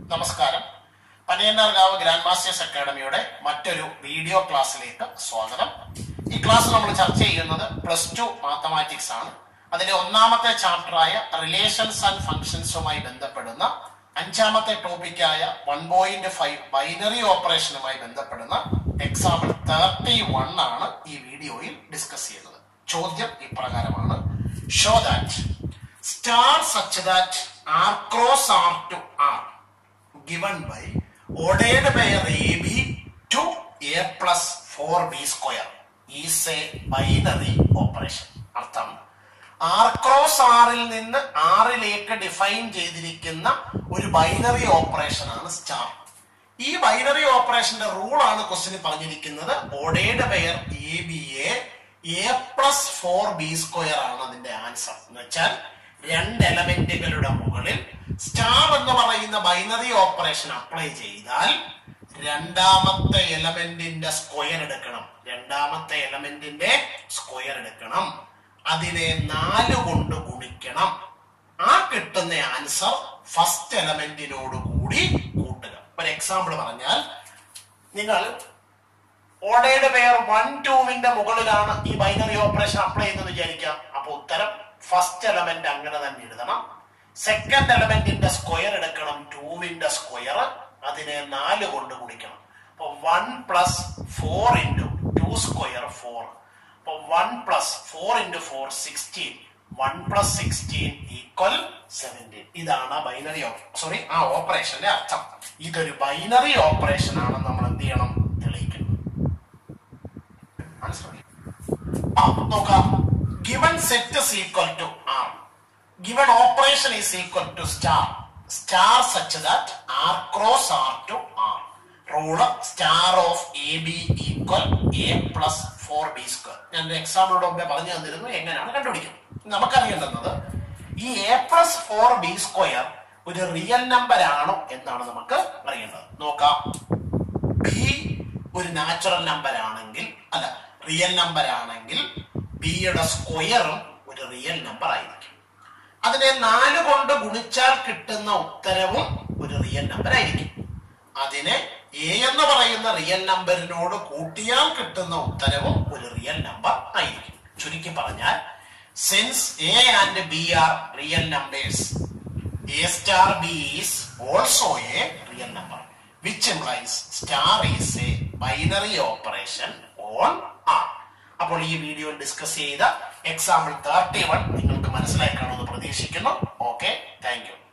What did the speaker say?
നമസ്കാരം പനയന്നാർകാവ് grand masters അക്കാഡമിയുടെ മറ്റൊരു video ക്ലാസ്സിലേക്ക് സ്വാഗതം ഈ ക്ലാസ് നമ്മൾ ചർച്ച ചെയ്യുന്നത് പ്ലസ് ടു മാത്തമാറ്റിക്സ് ആണ് അതിലെ ഒന്നാമത്തെ ചാപ്റ്ററായ റിലേഷൻസ് ആൻഡ് ഫംഗ്ഷൻസുമായി ബന്ധപ്പെടുന്ന അഞ്ചാമത്തെ ടോപ്പിക്കായ വൺ പോയിന്റ് ഫൈവ് ബൈനറി ഓപ്പറേഷനുമായി ബന്ധപ്പെടുന്ന എക്സാമ്പിൾ തേർട്ടി വൺ ആണ് ഈ വീഡിയോയിൽ ഡിസ്കസ് ചെയ്യുന്നത് ചോദ്യം ഇപ്രകാരമാണ് show that star such that R cross R to R given by ordered pair AB to A plus 4B square is a binary operation. അർത്ഥം R cross ആറിൽ നിന്ന് ആറിലേക്ക് ഡിഫൈൻ ചെയ്തിരിക്കുന്ന ഒരു ബൈനറി ഓപ്പറേഷൻ ആണ് സ്റ്റാർ ഈ ബൈനറി ഓപ്പറേഷന്റെ rule ആണ് ക്വസ്റ്റിന് പറഞ്ഞിരിക്കുന്നത് ഓഡേഡ് pair A B A A plus four B square ആണ് അതിന്റെ ആൻസർ എന്ന് വെച്ചാൽ രണ്ട് എലമെന്റുകളുടെ മുകളിൽ സ്റ്റാർ എന്ന് പറയുന്ന ബൈനറി ഓപ്പറേഷൻ അപ്ലൈ ചെയ്താൽ രണ്ടാമത്തെ എലമെന്റിന്റെ സ്ക്വയർ എടുക്കണം രണ്ടാമത്തെ എലമെന്റിന്റെ സ്ക്വയർ എടുക്കണം അതിനെ നാല് കൊണ്ട് ഗുണിക്കണം ആ കിട്ടുന്ന ആൻസർ ഫസ്റ്റ് എലമെന്റിനോട് കൂടി കൂട്ടുക ഒരു എക്സാമ്പിൾ പറഞ്ഞാൽ നിങ്ങൾ ഓർഡേഡ് പെയർ വൺ ടുവിന്റെ മുകളിലാണ് ഈ ബൈനറി ഓപ്പറേഷൻ അപ്ലൈ ചെയ്യുന്നത് വിചാരിക്കാം അപ്പൊ ഉത്തരം ഫസ്റ്റ് എലമെന്റ് അങ്ങനെ തന്നെ എഴുതണം സെക്കൻഡ് എലമെന്റിന്റെ സ്ക്വയർ എടുക്കണം ടുവിന്റെ സ്ക്വയർ അതിനെ നാല് കൊണ്ട് ഗുണിക്കണം അപ്പൊ one plus four into two square four അപ്പൊ one plus four into four sixteen one plus sixteen equal seventeen ഇതാണ് ബൈനറി സോറി ആ ഓപ്പറേഷന്റെ അർത്ഥം ഇതൊരു ബൈനറി ഓപ്പറേഷൻ ആണെന്ന് നമ്മൾ എന്ത് ചെയ്യണം തെളിയിക്കണം മനസ്സിലായി ആ നോക്കാം given set is equal to r given operation is equal to star star such that r cross r to r rule star of ab equal a plus 4b square ഞാൻ ഒരു എക്സാമ്പിളോട് മുമ്പേ പറഞ്ഞു തന്നിരുന്നു എങ്ങനെയാണ് കണ്ടുപിടിക്കുന്നത് നമുക്കറിയേണ്ടുന്നത് ഈ A plus four B square ഒരു റിയൽ നമ്പർ ആണോ എന്നാണ് നമുക്ക് അറിയേണ്ടത് നോക്കാം ബി ഒരു നാച്ചുറൽ നമ്പർ ആണെങ്കിൽ അല്ല റിയൽ നമ്പർ ആണെങ്കിൽ ബിയുടെ സ്ക്വയറും ഒരു റിയൽ നമ്പർ ആയിരിക്കും അതിനെ നാല് കൊണ്ട് ഗുണിച്ചാൽ കിട്ടുന്ന ഉത്തരവും ഒരു റിയൽ നമ്പർ ആയിരിക്കും അതിനെ എ എന്ന് പറയുന്ന റിയൽ നമ്പറിനോട് കൂട്ടിയാൽ കിട്ടുന്ന ഉത്തരവും ഒരു റിയൽ നമ്പർ ആയിരിക്കും ചുരുക്കി പറഞ്ഞാൽ since A and B are real numbers A star B is also a real number, which implies star is a binary operation on R. അപ്പോൾ ഈ വീഡിയോ ഡിസ്കസ് ചെയ്ത എക്സാമ്പിൾ തേർട്ടി വൺ നിങ്ങൾക്ക് മനസ്സിലായി കാണുമെന്ന് പ്രതീക്ഷിക്കുന്നു ഓക്കെ താങ്ക് യു